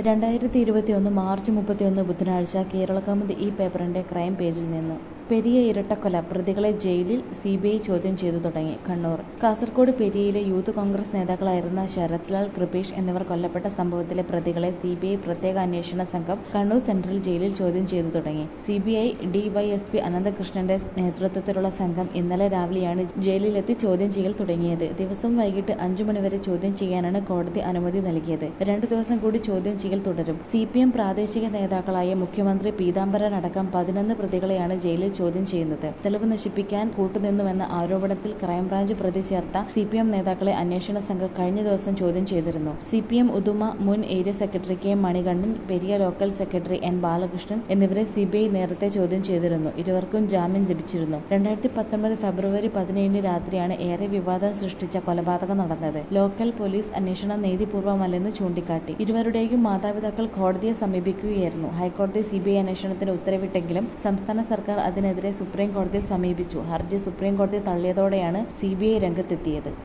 രണ്ടായിരത്തി ഇരുപത്തിയൊന്ന് മാർച്ച് മുപ്പത്തിയൊന്ന് ബുധനാഴ്ച കേരളകൗമുദി ഈ പേപ്പറിന്റെ ക്രൈം പേജിൽ നിന്ന് പെരിയ ഇരട്ടക്കൊല പ്രതികളെ ജയിലിൽ സി ബി ഐ ചോദ്യം ചെയ്തു തുടങ്ങി കണ്ണൂർ കാസർകോട് പെരിയയിലെ യൂത്ത് കോൺഗ്രസ് നേതാക്കളായിരുന്ന ശരത് ലാൽ കൃപേഷ് എന്നിവർ കൊല്ലപ്പെട്ട സംഭവത്തിലെ പ്രതികളെ സി ബി ഐ പ്രത്യേക അന്വേഷണ സംഘം കണ്ണൂർ സെൻട്രൽ ജയിലിൽ ചോദ്യം ചെയ്തു തുടങ്ങി സി ബി ഐ ഡിവൈഎസ്പി അനന്തകൃഷ്ണന്റെ നേതൃത്വത്തിലുള്ള സംഘം ഇന്നലെ രാവിലെയാണ് ജയിലിലെത്തി ചോദ്യം ചെയ്യൽ തുടങ്ങിയത് ദിവസവും വൈകിട്ട് അഞ്ചു മണിവരെ ചോദ്യം ചെയ്യാനാണ് കോടതി അനുമതി നൽകിയത് രണ്ടു ദിവസം കൂടി ചോദ്യം ചെയ്യൽ തുടരും സി പി എം പ്രാദേശിക നേതാക്കളായ മുഖ്യമന്ത്രി പീതാംബരൻ അടക്കം പതിനൊന്ന് പ്രതികളെയാണ് ജയിലിൽ ചോദ്യം ചെയ്യുന്നത് തെളിവ് നശിപ്പിക്കാൻ കൂട്ടുനിന്നുവെന്ന ആരോപണത്തിൽ ക്രൈംബ്രാഞ്ച് പ്രതി ചേർത്ത സി പി എം നേതാക്കളെ അന്വേഷണ സംഘം കഴിഞ്ഞ ദിവസം ചോദ്യം ചെയ്തിരുന്നു സി പി എം ഉദുമ മുൻ area secretary K Manikandan Periya local secretary N Balakrishnan എന്നിവരെ സി ബി ഐ നേരത്തെ ചോദ്യം ചെയ്തിരുന്നു ഇരുവർക്കും ജാമ്യം ലഭിച്ചിരുന്നു രണ്ടായിരത്തി പത്തൊമ്പത് ഫെബ്രുവരി പതിനേഴിന് രാത്രിയാണ് ഏറെ വിവാദം സൃഷ്ടിച്ച കൊലപാതകം നടന്നത് ലോക്കൽ പോലീസ് അന്വേഷണം നീതിപൂർവമല്ലെന്ന് ചൂണ്ടിക്കാട്ടി ഇരുവരുടെയും മാതാപിതാക്കൾ കോടതിയെ സമീപിക്കുകയായിരുന്നു ഹൈക്കോടതി സി ബി ഐ അന്വേഷണത്തിന് ഉത്തരവിട്ടെങ്കിലും സംസ്ഥാന സർക്കാർ അതിനെതിരെ സുപ്രീം കോടതിയിൽ സമീപിച്ചു ഹർജി സുപ്രീം കോടതി തള്ളിയതോടെയാണ് സി ബി ഐ രംഗത്തെത്തിയത്